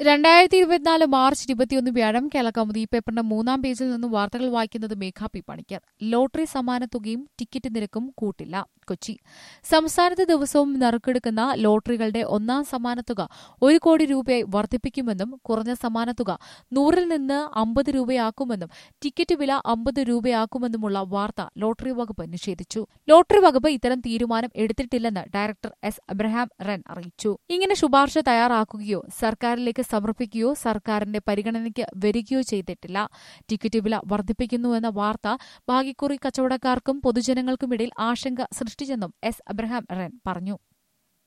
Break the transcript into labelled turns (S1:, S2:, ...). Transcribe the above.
S1: രണ്ടായിരത്തി ഇരുപത്തിനാല് മാർച്ച് ഇരുപത്തിയൊന്ന് വ്യാഴം കേരളകൗമുദി പേപ്പറിന്റെ മൂന്നാം പേജിൽ നിന്നും വാർത്തകൾ വായിക്കുന്നത് മേഘ പി പണിക്കർ ലോട്ടറി സമ്മാന തുകയും ടിക്കറ്റ് നിരക്കും കൂട്ടില്ല കൊച്ചി സംസ്ഥാനത്ത് ദിവസവും നറുക്കെടുക്കുന്ന ലോട്ടറികളുടെ ഒന്നാം സമ്മാനത്തുക ഒരു കോടി രൂപയായി വർദ്ധിപ്പിക്കുമെന്നും കുറഞ്ഞ സമ്മാനത്തുക നൂറിൽ നിന്ന് അമ്പത് രൂപയാക്കുമെന്നും ടിക്കറ്റ് വില അമ്പത് രൂപയാക്കുമെന്നുമുള്ള വാർത്ത ലോട്ടറി വകുപ്പ് നിഷേധിച്ചു ലോട്ടറി വകുപ്പ് ഇത്തരം തീരുമാനം എടുത്തിട്ടില്ലെന്ന് ഡയറക്ടർ എസ് അബ്രഹാം റെൻ അറിയിച്ചു ഇങ്ങനെ ശുപാർശ തയ്യാറാക്കുകയോ സർക്കാരിലേക്ക് സമർപ്പിക്കുകയോ സർക്കാരിന്റെ പരിഗണനയ്ക്ക് വരികയോ ചെയ്തിട്ടില്ല ടിക്കറ്റ് വില വർദ്ധിപ്പിക്കുന്നുവെന്ന വാർത്ത ഭാഗ്യക്കുറി കച്ചവടക്കാർക്കും പൊതുജനങ്ങൾക്കുമിടയിൽ ആശങ്ക സൃഷ്ടിച്ചെന്നും എസ് അബ്രഹാം റെൻ പറഞ്ഞു